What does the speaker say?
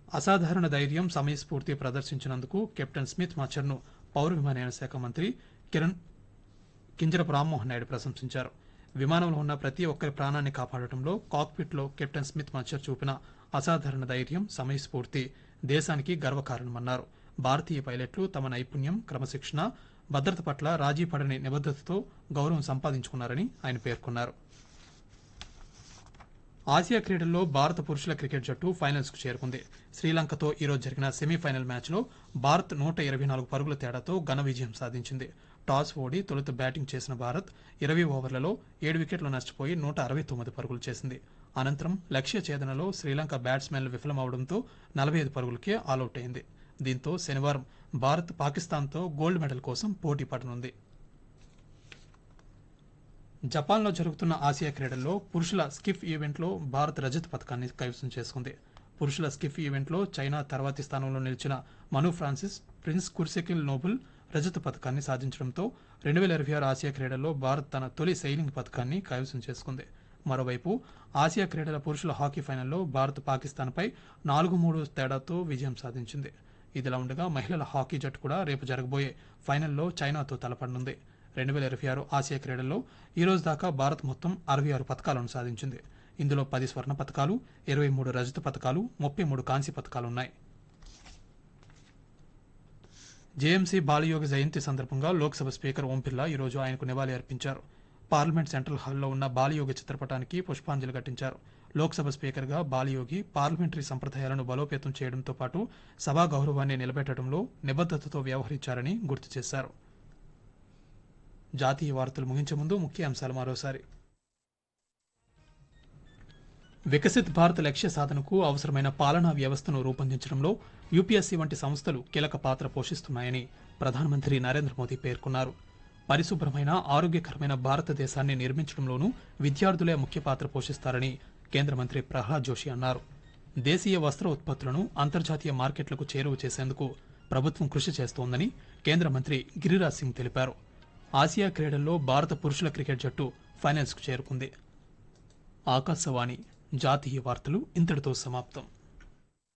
అసాధారణ ధైర్యం సమయస్ఫూర్తి ప్రదర్శించినందుకు కెప్టెన్ స్మిత్ మచ్చర్ను పౌర విమానయాన శాఖ మంత్రి కిరణ్ కింజరపు రామ్మోహన్ నాయుడు ప్రశంసించారు విమానంలో ఉన్న ప్రతి ఒక్కరి ప్రాణాన్ని కాపాడటంలో కాక్పిట్లో కెప్టెన్ స్మిత్ మచ్చర్ చూపిన అసాధారణ ధైర్యం సమయస్ఫూర్తి దేశానికి గర్వకారణమన్నారు భారతీయ పైలట్లు తమ నైపుణ్యం క్రమశిక్షణ భద్రత పట్ల రాజీ పడని నిబద్ధతతో గౌరవం సంపాదించుకున్నారని ఆయన పేర్కొన్నారు ఆసియా క్రీడల్లో భారత పురుషుల క్రికెట్ జట్టు ఫైనల్స్ కు చేరుకుంది శ్రీలంకతో ఈరోజు జరిగిన సెమీఫైనల్ మ్యాచ్లో భారత్ నూట ఇరవై నాలుగు పరుగుల తేడాతో ఘన విజయం సాధించింది టాస్ ఓడి తొలుత బ్యాటింగ్ చేసిన భారత్ ఇరవై ఓవర్లలో ఏడు వికెట్లు నష్టపోయి నూట అరవై తొమ్మిది పరుగులు చేసింది అనంతరం లక్ష్య ఛేదనలో శ్రీలంక బ్యాట్స్మెన్లు విఫలమవడంతో నలభై ఐదు పరుగులకే ఆలౌట్ అయింది దీంతో శనివారం భారత్ పాకిస్తాన్తో గోల్డ్ మెడల్ కోసం పోటీ పడనుంది జపాన్లో జరుగుతున్న ఆసియా క్రీడల్లో పురుషుల స్కిఫ్ ఈవెంట్లో భారత్ రజత పథకాన్ని కైవసం చేసుకుంది పురుషుల స్కిఫ్ ఈవెంట్లో చైనా తర్వాతి స్థానంలో నిలిచిన మను ఫ్రాన్సిస్ ప్రిన్స్ కుర్సెకిల్ నోబుల్ రజత పథకాన్ని సాధించడంతో రెండు వేల ఇరవై ఆరు ఆసియా క్రీడల్లో భారత్ తన తొలి సైలింగ్ పథకాన్ని కైవసం చేసుకుంది మరోవైపు ఆసియా క్రీడల పురుషుల హాకీ ఫైనల్లో భారత్ పాకిస్తాన్పై నాలుగు మూడు తేడాతో విజయం సాధించింది ఇదిలా ఉండగా మహిళల హాకీ జట్టు కూడా రేపు జరగబోయే ఫైనల్లో చైనాతో తలపడనుంది రెండు వేల ఇరవై ఆరు ఆసియా క్రీడల్లో ఈ రోజు దాకా భారత్ మొత్తం అరవై ఆరు పథకాలను సాధించింది ఇందులో పది స్వర్ణ పథకాలు ఇరవై మూడు రజత పథకాలు ముప్పై మూడు కాంస్య పథకాలున్నాయి జేఎంసీ బాలయోగ జయంతి సందర్భంగా లోక్సభ స్పీకర్ ఓం బిర్లా ఈరోజు ఆయనకు నివాళి అర్పించారు పార్లమెంట్ సెంట్రల్ హాల్లో ఉన్న బాలయోగి చిత్రపటానికి పుష్పాంజలి ఘటించారు లోక్సభ స్పీకర్గా బాలయోగి పార్లమెంటరీ సంప్రదాయాలను బలోపేతం చేయడంతో పాటు సభా గౌరవాన్ని నిలబెట్టడంలో నిబద్ధతతో వ్యవహరించారని గుర్తు చేశారు జాతీయ వార్తలు ముగించే ముందు ముఖ్య అంశాలు మరోసారి వికసిత్ భారత్ లక్ష్య సాధనకు అవసరమైన పాలనా వ్యవస్థను రూపొందించడంలో యూపీఎస్సీ వంటి సంస్థలు కీలక పాత్ర పోషిస్తున్నాయని ప్రధానమంత్రి నరేంద్ర మోదీ పేర్కొన్నారు పరిశుభ్రమైన ఆరోగ్యకరమైన భారతదేశాన్ని నిర్మించడంలోనూ విద్యార్థులే ముఖ్య పాత్ర పోషిస్తారని కేంద్ర మంత్రి ప్రహ్లాద్ జోషి అన్నారు దేశీయ వస్త్ర ఉత్పత్తులను అంతర్జాతీయ మార్కెట్లకు చేరువ చేసేందుకు ప్రభుత్వం కృషి చేస్తోందని కేంద్ర మంత్రి గిరిరాజ్ సింగ్ తెలిపారు ఆసియా క్రీడల్లో భారత పురుషుల క్రికెట్ జట్టు ఫైనల్స్కు చేరుకుంది ఆకాశవాణి జాతీయ వార్తలు ఇంతటితో సమాప్తం